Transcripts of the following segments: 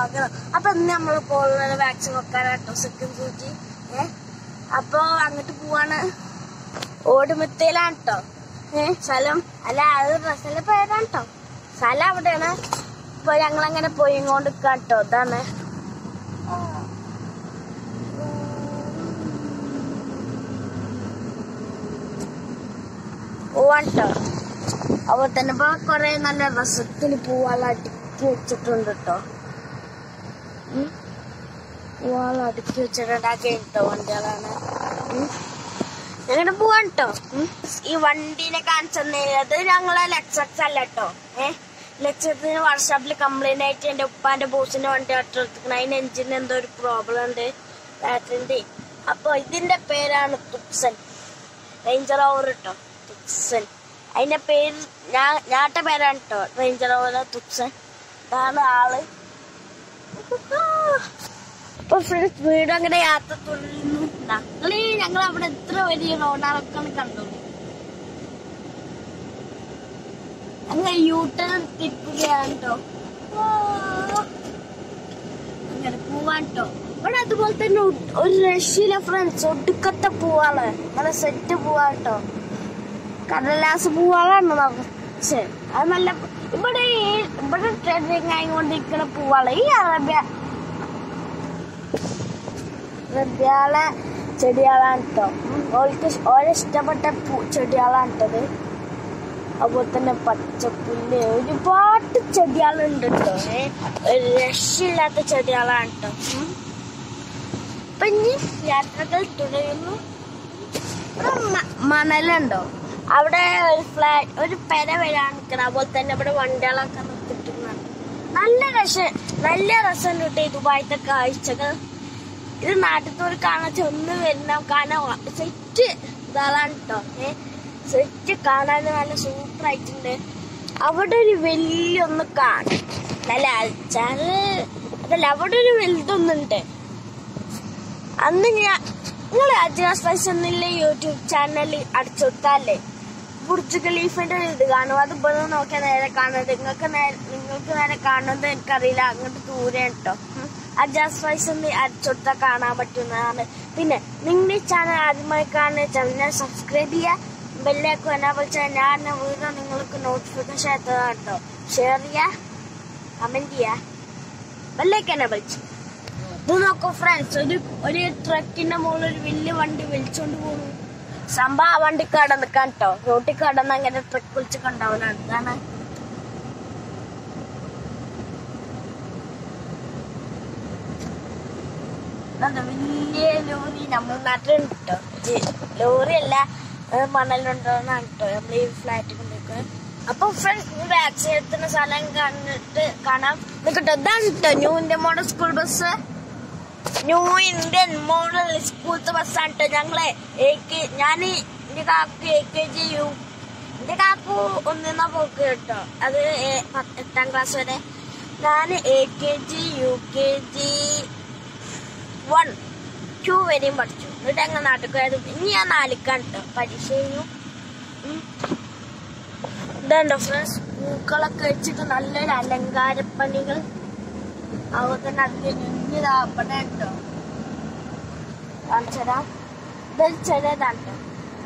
വാങ്ങണം അപ്പൊ ഇന്ന് നമ്മൾ പോകുന്നത് വാക്സിൻ വെക്കാനാട്ടോ സെക്കൻഡ് സൂചി ഏ അപ്പൊ അങ്ങോട്ട് പോവാണ് ഓടുമത്തയിലാണ് കേട്ടോ ഏ സ്ഥലം അല്ല അത് ഡ്രസ്സിന്റെ പേരാണ് കേട്ടോ സ്ഥലം അവിടെയാണ് ഇപ്പൊ ഞങ്ങൾ അങ്ങനെ പോയി കൊണ്ട് കേട്ടോ ഇതാണ് പോവാൻ ട്ടോ അപ്പൊ തന്നെ ഇപ്പൊ കൊറേ നല്ല രസത്തിൽ പൂവാള അടുക്കി വെച്ചിട്ടുണ്ട് കേട്ടോ പൂവാള അടുക്കി വെച്ചിട്ടുണ്ട് ആ കേട്ടോ വണ്ടികളാണ് ഞങ്ങളുടെ പോവാൻ ട്ടോ ഈ വണ്ടീനെ കാണിച്ചത് ഞങ്ങളെ ലക്ഷക്സ് അല്ല കേട്ടോ ഏഹ് ലക്ഷത്തിന് വർക്ക്ഷോപ്പിൽ കംപ്ലൈന്റ് ആയിട്ട് എന്റെ ഉപ്പാന്റെ ബോസിന്റെ വണ്ടി ഒട്ടെടുത്തിക്കണം അതിന് എഞ്ചിന് എന്തോ ഒരു പ്രോബ്ലം ഉണ്ട് ബാറ്ററിന്റെ അപ്പൊ ഇതിന്റെ പേരാണ് തുക്സൻ റേഞ്ചർ ഓവർ കേട്ടോ തുക്സൻ അതിന്റെ പേര് ഞാൻ ഞാട്ട പേരാണ് കേട്ടോ റേഞ്ചർ ഓവർ തുക്സൻ ഇതാണ് ആള് അപ്പൊ ഫ്രണ്ട്സ് വീട് അങ്ങനെ യാത്ര തുടരുന്നു ഞങ്ങള് ഞങ്ങൾ അവിടെ എത്ര വലിയ റോഡാളൊക്കെ കണ്ടു അങ്ങനെ യൂട്ടേൺ തിരിക്കുകയാണ് കേട്ടോ അങ്ങനെ പോവാൻ ട്ടോ ഇവിടെ അതുപോലെ തന്നെ ഒ- ഒരു രക്ഷയില്ല ഫ്രണ്ട്സ് ഒടുക്കത്തെ പൂവാള് നല്ല സെറ്റ് പൂവാട്ടോ കടലാസ് പൂവാളാണ് നിറച്ച് അത് നല്ല ഇവിടെ ഈ- ഇവിടെ ട്രെൻഡിങ് ആയിക്കൊണ്ടിരിക്കുന്ന പൂവാള് ഈ അറബിയ അറബിയാളെ ചെടികളാണ് കേട്ടോ ഓൾക്ക് ഓരോ ഇഷ്ടപ്പെട്ട പൂ ചെടികളാണ് കേട്ടത് അതുപോലെ തന്നെ പച്ചപ്പുല്ല് ഒരുപാട് ചെടികളുണ്ട് കേട്ടോ ഏ ഒരു രക്ഷയില്ലാത്ത ചെടികളാണ് കേട്ടോ ഉം. അപ്പൊ ഇനി യാത്രകൾ തുടരുന്നു ഇവിടെ മ- മണലുണ്ടോ അവിടെ ഒരു ഫ്ലാറ്റ് ഒരു പെര വരാൻ നിൽക്കണം അതുപോലെ തന്നെ ഇവിടെ വണ്ടികളൊക്കെ നിർത്തിയിട്ടുണ്ട് നല്ല രസം നല്ല രസം കിട്ടി ദുബായത്തെ കാഴ്ചകൾ ഇത് നാട്ടിൽ കാണാൻ ചെന്ന് വരുന്ന കാണാൻ സെറ്റ് ഇതാണ് കേട്ടോ ഏ സെറ്റ് കാണാൻ നല്ല സൂപ്പർ ആയിട്ടുണ്ട് അവിടെ ഒരു വലിയൊന്ന് കാണും നല്ല അയച്ചാല് അതല്ല അവിടെ ഒരു വലുതൊന്നുണ്ട് അന്ന് ഞാൻ നിങ്ങൾ അജ്നാസ് ഫൈസ് എന്നുള്ള യൂട്യൂബ് ചാനൽ അടിച്ചുകൊടുത്താലേ ബുർജ് ഖലീഫിന്റെ ഒരു ഇത് കാണും അത് ഇവിടെ നോക്കിയാൽ നേരെ കാണുന്നത് നിങ്ങൾക്ക് നേരെ നിങ്ങൾക്ക് നേരെ കാണുന്നത് എനിക്കറിയില്ല അങ്ങോട്ട് ദൂരെ കേട്ടോ അജാസ് ഫൈസ് എന്ന് അടിച്ചുകൊടുത്താൽ കാണാൻ പറ്റുന്നതാണ് പിന്നെ നിങ്ങൾ ഈ ചാനൽ ആദ്യമായി കാണുന്ന ചാനൽ സബ്സ്ക്രൈബ് ചെയ്യുക ബെല്ലേക്ക് വന്നാൽ വിളിച്ചാൽ ഞാൻ വീഡിയോ നിങ്ങൾക്ക് നോട്ടിഫിക്കേഷൻ എത്തുന്നതാണ് കേട്ടോ ഷെയർ ചെയ്യുക കമന്റ് ചെയ്യുക ബെല്ലേക്ക് തന്നെ വിളിച്ചു ഇത് നോക്കൂ ഫ്രണ്ട്സ് ഒരു ഒരു ട്രക്കിന്റെ മുകളിൽ ഒരു വലിയ വണ്ടി വലിച്ചോണ്ട് പോകുന്നു സംഭവം ആ വണ്ടി കടന്നിക്കാൻ കേട്ടോ റോട്ടിൽ കടന്ന് അങ്ങനെ ട്രക്ക് വിളിച്ച് കൊണ്ടാവുന്നതാണ് ഇതാണ് ഇതാ വലിയ ലോറി നമ്മുടെ നാട്ടിലുണ്ട് കേട്ടോ ലോറി അല്ല അത് മണലുണ്ടോന്നാണ് കേട്ടോ നമ്മൾ ഈ ഫ്ലാറ്റ് കൊണ്ടുപോയി അപ്പൊ ഫ്രണ്ട്സ് വാക്സിൻ എടുത്തുന്ന സ്ഥലം കണ്ടിട്ട് കാണാം നിൽക്കട്ടോ ഇതാണ് കേട്ടോ new India model school bus new Indian model സ്കൂളത്തെ ബസ്സാണ് കേട്ടോ ഞങ്ങളെ ഞാൻ എന്റെ കാക്കു എ കെ ജി യു എന്റെ കാക്കു ഒന്നിന്നാ പോക്ക് കേട്ടോ അത് ഏ- പത്ത് എട്ടാം ക്ലാസ് വരെ ഞാൻ A K G U K G one two വരെയും പഠിച്ചു എന്നിട്ട് അങ്ങനെ നാട്ടിൽ പോയത് ഇനി ഞാൻ നാലിക്കാണ് കേട്ടോ പരീക്ഷ കഴിഞ്ഞു ഉം. ഇതുണ്ടോ ഫ്രണ്ട്സ് പൂക്കളൊക്കെ വെച്ചിട്ട് നല്ലൊരു അലങ്കാരപ്പണികൾ അതുപോലെ തന്നെ അതിൽ ഇഞ്ഞിതാപ്പണ കേട്ടോ കാണിച്ചരാം ഇതൊരു ചെറിയതാണ് കേട്ടോ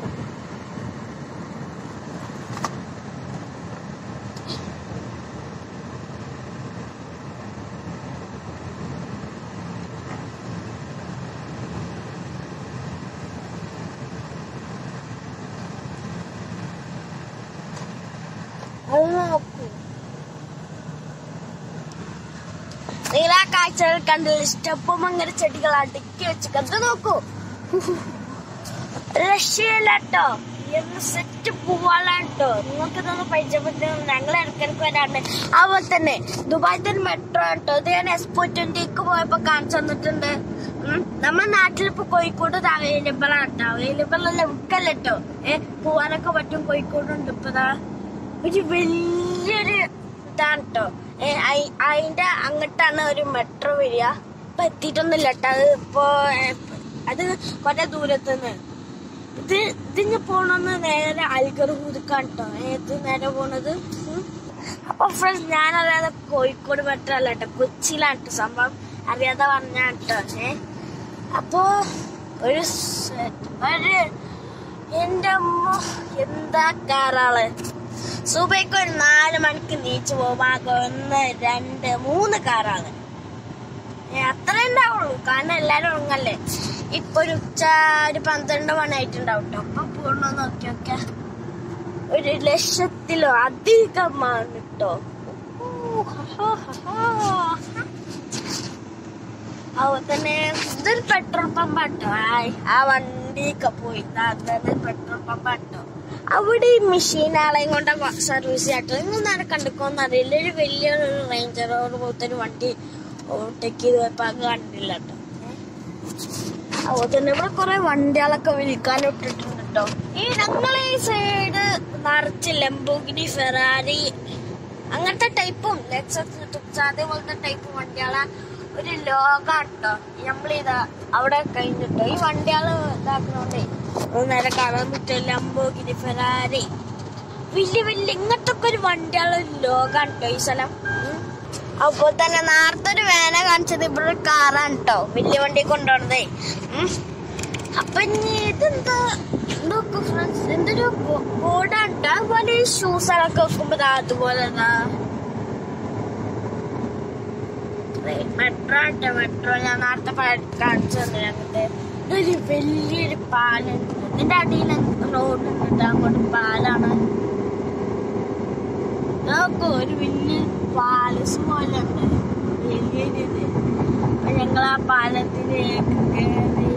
അത് നോക്കൂ നിങ്ങൾ ആ കാഴ്ചകൾ കണ്ടില്ല സ്റ്റെപ്പും അങ്ങനെ ചെടികൾ അടുക്കി വെച്ച് കണ്ട് നോക്കൂ രക്ഷയില്ലാട്ടോ എന്ന് സെറ്റ് പൂവാളാട്ടോ നിങ്ങൾക്ക് ഇതൊന്ന് പരിചയപ്പെട്ട് ഞങ്ങൾ ഇടയ്ക്കിടയ്ക്ക് വരാറുണ്ട് അതുപോലെ തന്നെ ദുബായിത്തെ ഒരു മെട്രോ ആട്ടോ ഇത് ഞാൻ എക്സ്പോ ട്വന്റിക്ക് പോയപ്പോ കാണിച്ചു തന്നിട്ടുണ്ട് ഉം. നമ്മുടെ നാട്ടിൽ ഇപ്പൊ കോഴിക്കോട് അവൈലബിൾ ആട്ടോ അവൈലബിൾ അല്ല വിക്കല്ല കേട്ടോ ഏഹ് പോവാനൊക്കെ പറ്റും കോഴിക്കോടുണ്ട് ഇപ്പൊ ദാ ഒരു വലിയൊരു ഇതാണ് കേട്ടോ അതിന്റെ അങ്ങോട്ടാണ് ഒരു മെട്രോ വരിക ഇപ്പൊ എത്തിയിട്ടൊന്നുമില്ല കേട്ടോ അത് ഇപ്പൊ ഏ, അത് കൊറേ ദൂരത്തുനിന്ന് ഇത് ഇതിങ്ങ് പോണെന്ന് നേരെ അൽഗർ ഹൂദിക്കാണ് കേട്ടോ ഏത് നേരെ പോണത് ഉം. അപ്പൊ ഫ്രണ്ട്സ് ഞാൻ അറിയാതെ കോഴിക്കോട് മെട്രോ അല്ല കേട്ടോ കൊച്ചിയിലാണ് ട്ടോ സംഭവം അറിയാതെ പറഞ്ഞ കേട്ടോ ഏ അപ്പൊ ഒരു സെ- ഒരു എന്റെ അമ്മ എന്താ കാറാള് സുബൈക്ക് ഒരു നാല് മണിക്ക് നീച്ചു പോകുമ്പോ ഒന്ന് രണ്ട് മൂന്ന് കാറാണ് ഏ, അത്രേ ഉണ്ടാവുള്ളൂ കാരണം എല്ലാരും ഉറങ്ങല്ലേ ഇപ്പൊ ഒരു ഉച്ച ഒരു പന്ത്രണ്ട് മണി ആയിട്ടുണ്ടാവും ട്ടോ അപ്പൊ പൂർണ്ണ നോക്കി നോക്കിയ ഒരു ലക്ഷത്തിലോ അധികമാണ് കേട്ടോ അതുപോലെ തന്നെ ഇതൊരു പെട്രോൾ പമ്പ് കേട്ടോ ആ വണ്ടിയൊക്കെ പോയി അതൊരു പെട്രോൾ പമ്പ് കേട്ടോ അവിടെ ഈ മെഷീനാളെയും കൊണ്ട് സർവീസ് ചെയ്യട്ടോ നിങ്ങൾ നേരെ കണ്ടിക്കോന്ന് അറിയില്ല ഒരു വലിയൊരു റേഞ്ചർ റോഡ് പോലത്തെ ഒരു വണ്ടി ഓവർടേക്ക് ചെയ്ത് പോയപ്പോ അത് കണ്ടില്ല കേട്ടോ അതുപോലെ തന്നെ ഇവിടെ കുറെ വണ്ടികളൊക്കെ വിൽക്കാൻ ഇട്ടിട്ടുണ്ട് കേട്ടോ ഈ ഞങ്ങളെ ഈ സൈഡ് നിറച്ച് ലംബോഗിനി ഫെറാറി അങ്ങനത്തെ ടൈപ്പും ലെക്സസ് അതേപോലത്തെ ടൈപ്പ് വണ്ടികളെ ഒരു ലോകാട്ടോ നമ്മളിതാ അവിടെ കഴിഞ്ഞിട്ടോ ഈ വണ്ടികള് ഇതാക്കണോണ്ടേ അത് നേരെ കാണാൻ പറ്റും ലംബോഗിനി ഫെറാറി വലിയ വലിയ ഇങ്ങനത്തെ ഒക്കെ ഒരു വണ്ടികളെ ഒരു ലോകാണ് കേട്ടോ ഈ സ്ഥലം ഉം. അപ്പോൾ തന്നെ നേരത്തെ ഒരു വേന കാണിച്ചത് ഇവിടെ ഒരു കാറാണ് കേട്ടോ വലിയ വണ്ടി കൊണ്ടുപോണതേ ഉം. അപ്പൊ ഇനി ഇതെന്താ നോക്കൂ ഫ്രണ്ട്സ് എന്തൊരു ബോർഡാണ് കേട്ടോ അതുപോലെ ഈ ഷൂസുകളൊക്കെ വെക്കുമ്പോ ദാ അതുപോലെ ദാ മെട്രോ ഉണ്ട് മെട്രോ ഞാൻ നേരത്തെ പ- കാണിച്ചു തന്നെ ഞങ്ങളുടെ ഇതൊരു വലിയൊരു പാലുണ്ട് ഇതിന്റെ അടിയിൽ റോഡ് ഉണ്ട് അങ്ങോട്ട് പാലാണ് നോക്കൂ ഒരു വലിയ പാലസ് പോലെ ഉണ്ട് വലിയൊരു ഇത് അപ്പൊ ഞങ്ങൾ ആ പാലത്തിലേക്ക് കയറി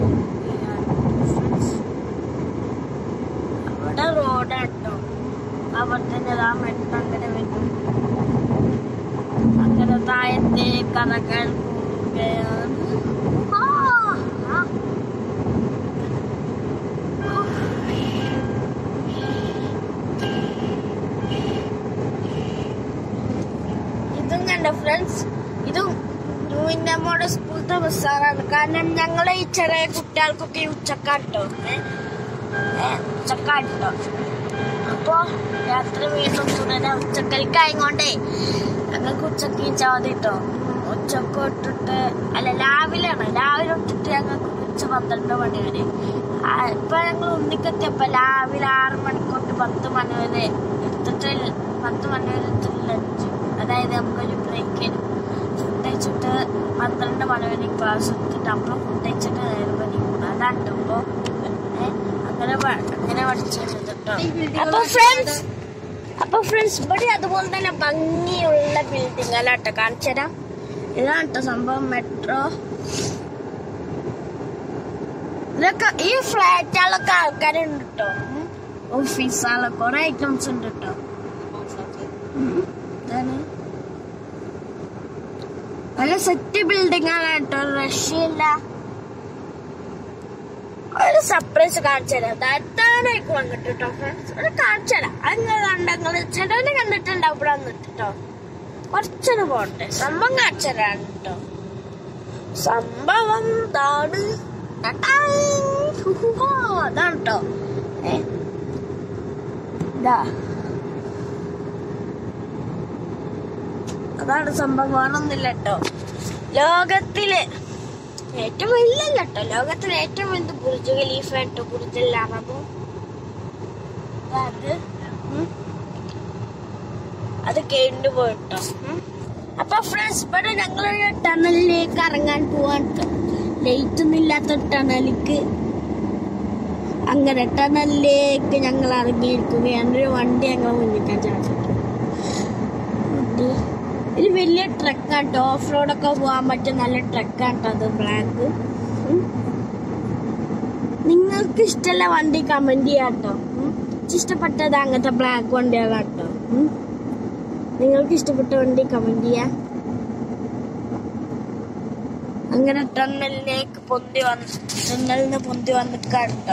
അവിടെ റോഡാട്ടോ അവിടെ തന്നെ ആ മെട്രോ അങ്ങനെ വരും അങ്ങനെ താഴത്തേക്ക് ഇറങ്ങാൻ പോവുകയാണ് ആ, ആ. ഇതും കണ്ടോ ഫ്രണ്ട്സ് ഇതും നമ്മുടെ സ്കൂളത്തെ ബസ്സാറാണ് കാരണം ഞങ്ങളെ ഈ ചെറിയ കുട്ടികൾക്കൊക്കെ ഈ ഉച്ചക്കാട്ടോ ഉച്ചക്കാട്ടോ അപ്പൊ രാത്രി വീണ്ടും തുടരാ ഉച്ചക്കൽക്കായങ്ങോണ്ടേ ഞങ്ങൾക്ക് ഉച്ചക്ക് ചാതി കേട്ടോ ഉച്ചക്ക് ഇട്ടിട്ട് അല്ല രാവിലെയാണ് രാവിലെ ഇട്ടിട്ട് ഞങ്ങൾക്ക് ഉച്ച പന്ത്രണ്ട് മണി വരെ ആ, ഇപ്പൊ ഞങ്ങൾ ഉണ്ണിക്കെത്തിയപ്പോ രാവിലെ ആറ് മണിക്കൊണ്ട് പത്ത് മണി വരെ എടുത്തിട്ട് പത്ത് മണി വരെ എടുത്തിട്ട് ലഞ്ച് അതായത് നമുക്കൊരു ബ്രേക്ക് ഫുഡ് കഴിച്ചിട്ട് പന്ത്രണ്ട് മണി വരെ ക്ലാസ് എടുത്തിട്ട് നമ്മൾ ഫുഡ് കഴിച്ചിട്ട് നേരെ വരും അതാണ് ഇപ്പൊ അങ്ങനെ പ- അങ്ങനെ പഠിച്ചത് കേട്ടോ അപ്പൊ ഫ്രണ്ട്സ് അപ്പൊ ഫ്രണ്ട്സ് ഇവിടെ അതുപോലെ തന്നെ ഭംഗിയുള്ള ബിൽഡിംഗ് അല്ലാട്ടോ കാണിച്ചു തരാം ഇതാണ് കേട്ടോ സംഭവം മെട്രോ ഇതൊക്കെ ഈ ഫ്ലാറ്റുകളൊക്കെ ആൾക്കാരുണ്ട് കേട്ടോ ഓഫീസുകളൊക്കെ കുറെ ഐറ്റംസ് ഉണ്ട് കേട്ടോ ഇതാണ് നല്ല സെറ്റ് ബിൽഡിംഗ് ആണ് കേട്ടോ രക്ഷയില്ല ഒരു സർപ്രൈസ് കാണിച്ചു തരാം താത്താനേക്ക് വന്നിട്ട് കേട്ടോ ഫ്രണ്ട്സ് ഒരു കാണിച്ചു തരാം അങ്ങനെ കണ്ടങ്ങള് ചേട്ടനെ കണ്ടിട്ടുണ്ടാവും ഇവിടെ വന്നിട്ട് കേട്ടോ കുറച്ചൊരു പോട്ടെ സംഭവം കാണിച്ചു തരാണ് കേട്ടോ സംഭവം താണ് അതാണ് കേട്ടോ ഏ ഇതാ അതാണ് സംഭവം വേണമെന്നില്ല കേട്ടോ ലോകത്തില് ഏറ്റവും വലുതല്ല കേട്ടോ ലോകത്തിലെ ഏറ്റവും വലുത് ബുർജ് ഖലീഫ കേട്ടോ ബുർജ് അറബ് അത് ഉം. അത് കേണ്ടു പോയിട്ടോ ഉം. അപ്പൊ ഫ്രണ്ട്സ് ഇവിടെ ഞങ്ങളൊരു ടണലിലേക്ക് ഇറങ്ങാൻ പോവാൻ ലൈറ്റ് ഒന്നും ഇല്ലാത്ത ടണലിക്ക് അങ്ങനെ ടണലിലേക്ക് ഞങ്ങൾ ഇറങ്ങിയിരിക്കുകയാണ് ഒരു വണ്ടി ഞങ്ങൾ മുന്നിട്ടാൻ ചാടിട്ടു ഒരു വലിയ ട്രക്കാട്ടോ ഓഫ് റോഡൊക്കെ പോകാൻ പറ്റിയ നല്ല ട്രക്കാട്ടോ അത് ബ്ലാക്ക് നിങ്ങൾക്ക് ഇഷ്ടമുള്ള വണ്ടി കമന്റ് ചെയ്യാട്ടോ ഉം. എനിക്ക് ഇഷ്ടപ്പെട്ടത് അങ്ങനത്തെ ബ്ലാക്ക് വണ്ടികളാട്ടോ ഉം. നിങ്ങൾക്ക് ഇഷ്ടപ്പെട്ട വണ്ടി കമന്റ് ചെയ്യാം അങ്ങനെ ടണ്ണലിലേക്ക് പൊന്തി വന്ന് ടണ്ണലിൽ നിന്ന് പൊന്തി വന്ന് കണ്ടോ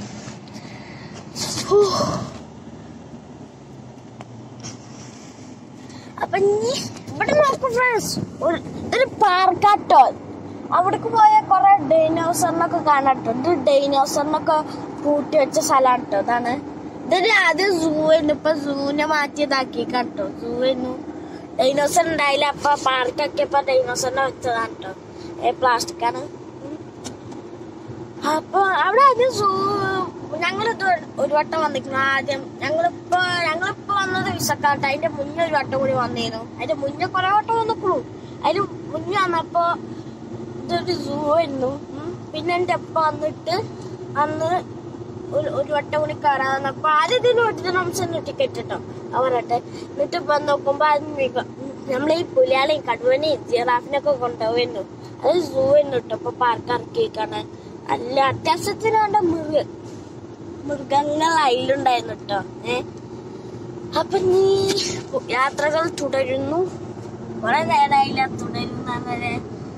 അപ്പൊ ഇനി ഇവിടെ നോക്കും ഫ്രണ്ട്സ് ഒരു പാർക്കാട്ടോ അവിടേക്ക് പോയാൽ കുറെ ഡൈനോസറിനൊക്കെ കാണാട്ടോ ഇത് ഡൈനോസറിനൊക്കെ കൂട്ടി വെച്ച സ്ഥലമാണ് കേട്ടോ അതാണ് ഇതൊരു ആദ്യം സൂ ആയിരുന്നു ഇപ്പൊ സൂവിനെ മാറ്റിയതാക്കി കേട്ടോ സൂ ആയിരുന്നു ഡൈനോസർ ഉണ്ടായില്ല അപ്പൊ പാർക്കൊക്കെ ഇപ്പൊ ഡൈനോസറിനെ വെച്ചതാണ് കേട്ടോ ഏ പ്ലാസ്റ്റിക് ആണ് ഉം. അപ്പൊ അവിടെ ആദ്യം സൂ ഞങ്ങളിത് ഒരു വട്ടം വന്നിരിക്കുന്നു ആദ്യം ഞങ്ങളിപ്പോ ഞങ്ങളിപ്പോ വന്നത് വിസക്കാട്ട് അതിന്റെ മുന്നേ ഒരു വട്ടം കൂടി വന്നിരുന്നു അതിന്റെ മുന്നേ കുറെ വട്ടം വന്നിക്കുള്ളൂ അതിന് മുന്നേ വന്നപ്പോ ഇതൊരു സൂ ആയിരുന്നു ഉം. പിന്നെ എന്റെ അപ്പ വന്നിട്ട് അന്ന് ഒരു ഒരു വട്ടം കൂടി കയറാൻ വന്നപ്പോ ആദ്യം ഇതിന് വേണ്ടിട്ട് നമുക്ക് ടിക്കറ്റ് കിട്ടോ അവരട്ടെ എന്നിട്ട് ഇപ്പൊ നോക്കുമ്പോ അത് മിക നമ്മളെ ഈ പുലിയാളെയും കടുവനെയും ജിറാഫിനൊക്കെ കൊണ്ടുപോയിരുന്നു അത് സൂ ആയിരുന്നു കേട്ടോ ഇപ്പൊ പാർക്ക് ഇറക്കിയേക്കാണ് അല്ല അത്യാവശ്യത്തിന് വേണ്ട മൃഗ മൃഗങ്ങൾ അതിലുണ്ടായിരുന്നു കേട്ടോ ഏ അപ്പൊ നീ യാത്രകൾ തുടരുന്നു കുറെ നേരമായില്ല തുടരുന്നവരെ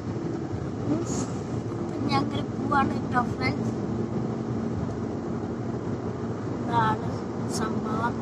ഞങ്ങൾ പോവാണ് കേട്ടോ ഫ്രണ്ട്സ് ഇതാണ് സംഭവം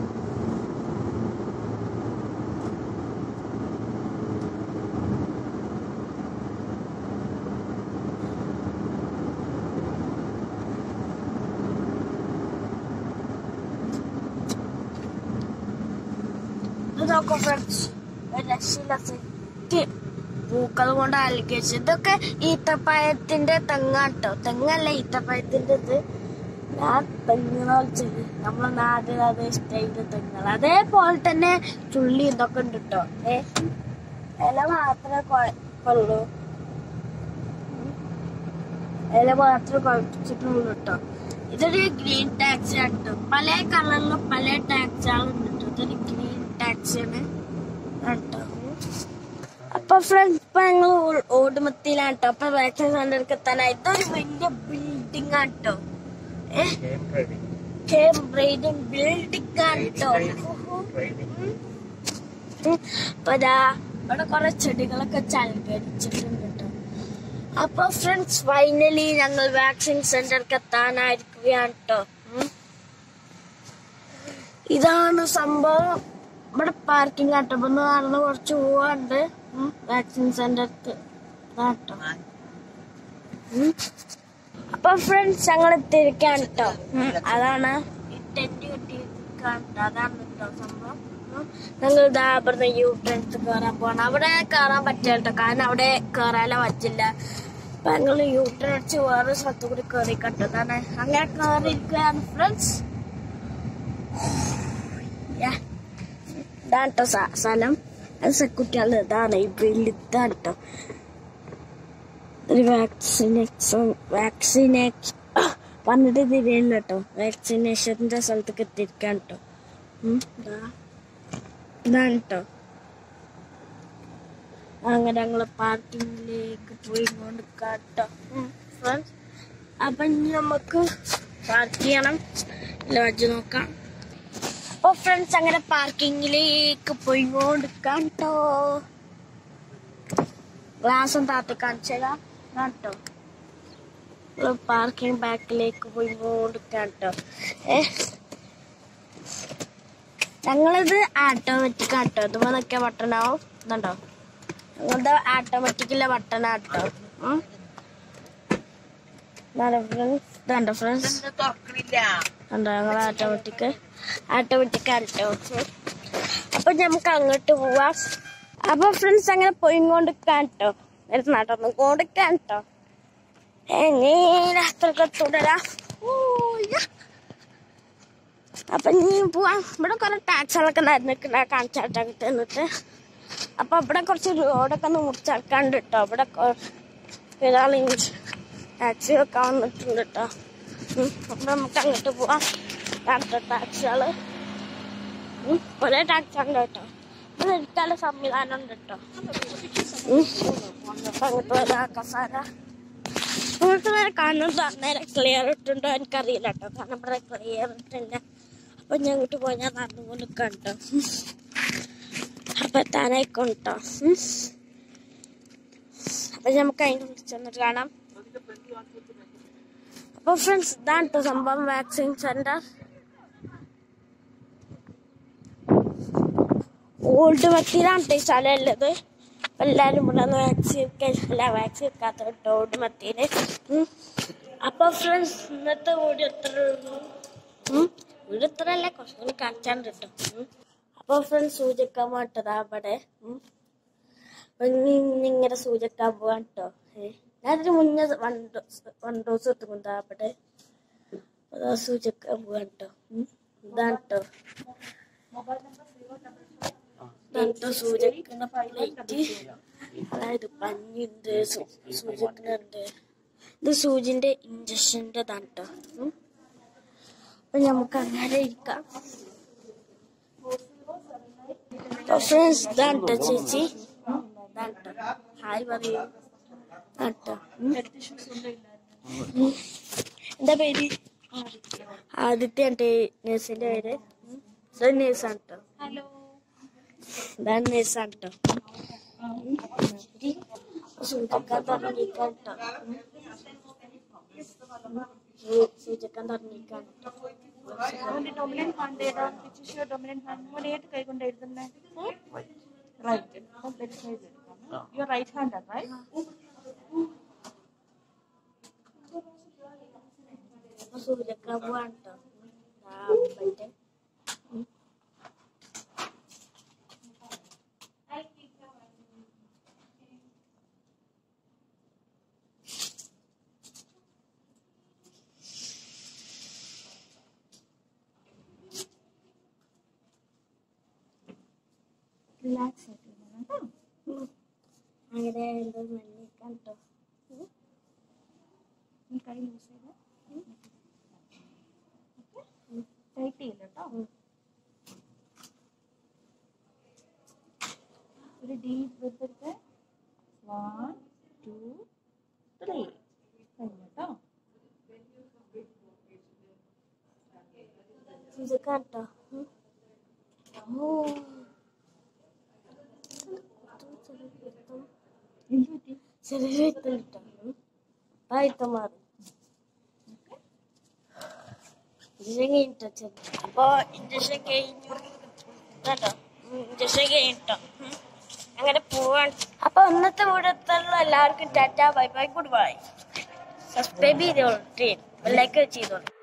ഇത് നോക്കൂ ഫ്രണ്ട്സ് രക്ഷയില്ല സെറ്റ് പൂക്കൾ കൊണ്ട് അലക്കേച്ച് ഇതൊക്കെ ഈത്തപ്പഴത്തിന്റെ തെങ്ങാട്ടോ തെങ്ങല്ല ഈത്തപ്പഴത്തിന്റെ ഇത് ഞാൻ തെങ്ങുകൾ ചെടി നമ്മളെ നാട്ടിൽ അത് സ്റ്റൈല് തെങ്ങുകൾ അതേപോലെ തന്നെ ചുള്ളി ഇതൊക്കെ ഉണ്ട് കേട്ടോ ഏ ഇല മാത്രമേ കുഴപ്പമുള്ളൂ ഇല മാത്രമേ കുഴച്ചിട്ടുള്ളൂ കേട്ടോ ഇതൊരു ഗ്രീൻ ടാക്സി ആണ് പല കളറിലും പല ടാക്സികളുണ്ട് കേട്ടോ ഇതൊരു ഗ്രീൻ ടാക്സി ആണ് കേട്ടോ അപ്പൊ ഫ്രണ്ട്സ് ഇപ്പൊ ഞങ്ങൾ ഓടുമത്തിയിലാണ് കേട്ടോ അപ്പൊ വാക്സിൻ സെന്റർക്ക് എത്താനായി ഇതൊരു വലിയ ബിൽഡിംഗ് ആണ് കേട്ടോ ഏഹ് കേംബ്രൈഡിങ് ബിൽഡിംഗ് ആണ് കേട്ടോ അപ്പൊ ദാ ഇവിടെ കുറെ ചെടികളൊക്കെ ചലകരിച്ചിട്ടുണ്ട് കേട്ടോ അപ്പൊ ഫ്രണ്ട്സ് ഫൈനലി ഞങ്ങൾ വാക്സിൻ സെന്റർക്ക് എത്താനായിരിക്കുകയാണ് കേട്ടോ ഇതാണ് സംഭവം ഇവിടെ പാർക്കിംഗ് ആട്ടോ ഇപ്പൊ നടന്ന് കുറച്ച് പോവാണ്ട് വാക്സിൻ സെന്റർക്ക് കേട്ടോ അപ്പൊ ഫ്രണ്ട്സ് ഞങ്ങൾ എത്തിയിരിക്കാൻ കേട്ടോ അതാണ് ഈ ടെന്റ് കെട്ടിയിരിക്കാൻ ട്ടോ. അതാണ് കേട്ടോ സംഭവം ഉം. ഞങ്ങൾ ഇതാ ഇവിടുന്ന് യു ട്രെൻസ് കയറാൻ പോകണം അവിടെ കയറാൻ പറ്റില്ല കേട്ടോ കാരണം അവിടെ കയറാനോ പറ്റില്ല അപ്പൊ ഞങ്ങൾ യു ടേൺ അടിച്ച് വേറെ സ്ഥലത്ത് കൂടി കയറി കണ്ടു അതാണ് അങ്ങനെ കയറിയിരിക്കുകയാണ് ഫ്രണ്ട്സ് ഇതാണ് കേട്ടോ സ്ഥലം അത് സെക്യൂരിറ്റിയാണ് ഇതാണ് ഈ ബില്ല് ഇതാണ് കേട്ടോ ഒരു വാക്സിനേഷൻ വാക്സിനേഷൻ പറഞ്ഞിട്ട് തിരിയില്ല കേട്ടോ വാക്സിനേഷന്റെ സ്ഥലത്തേക്ക് എത്തിയിരിക്കാൻ കേട്ടോ ഉം, ദാ. ഇതാണ് കേട്ടോ അങ്ങനെ ഞങ്ങള് പാർക്കിങ്ങിലേക്ക് പോയി കൊണ്ട് കേട്ടോ ഫ്രണ്ട്സ് അപ്പൊ ഇനി നമുക്ക് പാർക്ക് ചെയ്യണം ലോഡ്ജ് നോക്കാം അപ്പൊ ഫ്രണ്ട്സ് അങ്ങനെ പാർക്കിങ്ങിലേക്ക് പോയി കൊണ്ടിരിക്കാം കേട്ടോ ഗ്ലാസും താത്തി കാണിച്ചതാ കേട്ടോ പാർക്കിംഗ് ബാക്കിലേക്ക് പോയി കൊണ്ടിരിക്കാം കേട്ടോ ഏ ഞങ്ങളിത് ഓട്ടോമാറ്റിക് ആട്ടോ ഇതുമ്പോ നോക്കിയ ബട്ടണാവും ഇതുണ്ടോ ഞങ്ങളുടെ ഓട്ടോമാറ്റിക്കിലെ ബട്ടണാട്ടോ ഫ്രണ്ട്സ് ഇതുണ്ടോ ഫ്രണ്ട്സ് ഉണ്ടോ ഞങ്ങൾ ഓട്ടോമാറ്റിക് ഓട്ടോമാറ്റിക് ആട്ടോ അപ്പൊ നമുക്ക് അങ്ങോട്ട് പോവാം അപ്പൊ ഫ്രണ്ട്സ് അങ്ങനെ പോയിക്കൊണ്ടിരിക്കാൻ കേട്ടോ നാട്ടൊന്നും കൊണ്ടിരിക്കാൻ കേട്ടോ എങ്ങനെ അത്രക്ക് തുടരാം ഓ, യാ. അപ്പൊ നീ പോവാം ഇവിടെ കുറെ ടാക്സുകളൊക്കെ നടന്നിട്ടുണ്ട് കാണിച്ചാട്ടൊക്കെ എന്നിട്ട് അപ്പൊ ഇവിടെ കുറച്ച് റോഡൊക്കെ ഒന്ന് മുറിച്ചടക്കാണ്ട് കേട്ടോ ഇവിടെ ഒരാൾ ടാക്സി വെക്കാൻ വന്നിട്ടുണ്ട് കേട്ടോ ഉം. അപ്പൊ നമുക്ക് അങ്ങോട്ട് പോവാം കാണട്ടെ ടാക്സികള് ഉം. ഒരേ ടാക്സി ഉണ്ട് കേട്ടോ ഇത് എടുക്കാനുള്ള സംവിധാനം ഉണ്ട് കേട്ടോ ഉം. അപ്പൊ അങ്ങോട്ട് വരാം കസാര അങ്ങോട്ട് വരെ കാണുന്നത് അന്നേരം ക്ലിയർ ഇട്ടുണ്ടോ എനിക്കറിയില്ല കേട്ടോ കാരണം ഇവിടെ ക്ലിയർ ഇട്ടില്ല അപ്പൊ ഞാൻ അങ്ങോട്ട് പോയി ഞാൻ നടന്നുകൊണ്ട് കണ്ടോ അപ്പൊ താനായിക്കോട്ടോ അപ്പൊ നമുക്ക് അതിൻ്റെ ഉള്ളിൽ ചെന്നിട്ട് കാണാം അപ്പൊ ഫ്രണ്ട്സ് ഇതാണ് കേട്ടോ സംഭവം വാക്സിൻ സെന്റർ ഓൾഡ് മത്തിയിലാണ് കേട്ടോ ഈ സ്ഥലം ഉള്ളത് അപ്പൊ എല്ലാരും ഇവിടെ നിന്ന് വാക്സിൻ അല്ല വാക്സിൻ വെക്കാത്ത കേട്ടോ ഓൾഡ് മത്തിയില് ഉം. അപ്പൊ ഫ്രണ്ട്സ് ഇന്നത്തെ വീഡിയോ എത്ര ഉള്ളൂ ഉം. വീഡിയോ ഇത്ര അല്ല കുറച്ചുകൂടി കാണിച്ചാണ്ട് കേട്ടോ ഉം. അപ്പൊ ഫ്രണ്ട്സ് സൂചിക്കാൻ വേണ്ടതാ അവിടെ ഉം. അപ്പൊ ഇനി ഇങ്ങനെ സൂചിക്കാൻ പോവാൻ കേട്ടോ ഞാനതിന് മുന്നേ വണ്ടോ വണ്ടോസ് എത്തുകൊണ്ടാ അവിടെ അതാ സൂചിക്കാൻ പോവാൻ കേട്ടോ ഇതാണ് കേട്ടോ ഇതാട്ടോ സൂചിക്കുന്ന പ്ലേറ്റ് അതായത് പഞ്ഞുണ്ട് സൂ- സൂചിക്കുന്നുണ്ട് ഇത് സൂചിന്റെ ഇഞ്ചക്ഷന്റെ ഇതാണ് കേട്ടോ അപ്പൊ നമുക്ക് അങ്ങനെ ഇരിക്കാം ഫ്രണ്ട്സ് ഇതാണ് ട്ടോ ചേച്ചി ഇതാണ് ട്ടോ. ഹായ് പറയൂ ഇതാണ് ട്ടോ. ഉം. ഉം. എന്താ പേര് ആദിത്യ ഉണ്ട് നേഴ്സിന്റെ പേര് നേഴ്സാണ് കേട്ടോ ഹലോ ഇതാണ് നേഴ്സാണ് കേട്ടോ സൂചിക്കാൻ തുടങ്ങിക്കാൻ കേട്ടോ സൂചിക്കാൻ തുടങ്ങിക്കാൻ കേട്ടോ അവന്റെ ഡൊമിനന്റ് ഹാൻഡ് ഏതാ which is your dominant hand മോൻ ഏത് കൈ കൊണ്ട് എഴുതുന്നേ റൈറ്റ് ലെഫ്റ്റ് സൈഡ് എടുക്കാം യുവർ റൈറ്റ് ഹാൻഡ് റൈറ്റ് സൂചിക്കാൻ പോവാണ് കേട്ടോ പോയിട്ട് റിലാക്സ് ആയിട്ട് ഇരുന്നോ കേട്ടോ. അങ്ങനെ എന്തോ മണ്ണിക്കാൻ കേട്ടോ ഈ കൈ ലൂസ് ചെയ്ത് ടൈറ്റ് ചെയ്യില്ല കേട്ടോ ഒരു ഡീപ് ബ്രെത്ത് എടുത്ത് വൺ ടു ത്രീ കഴിഞ്ഞു കേട്ടോ സൂചിക്കാൻ കേട്ടോ ഓ എന്ത് പറ്റി ചെറിയ ഇത്തം കിട്ടോ പായത്തം മാറി ഇഞ്ചക്ഷൻ കഴിഞ്ഞിട്ടോ ചെറുത് അപ്പൊ ഇഞ്ചക്ഷൻ കഴിഞ്ഞു കേട്ടോ ഇഞ്ചക്ഷൻ കഴിഞ്ഞിട്ടോ ഉം. അങ്ങനെ പോവാൻ അപ്പൊ ഇന്നത്തെ വീടത്തുള്ള എല്ലാവർക്കും tata bye bye goodbye subscribe ചെയ്തോളൂ ട്രെയിൻ ബെല്ലൈക്കൻ ചെയ്തോളൂ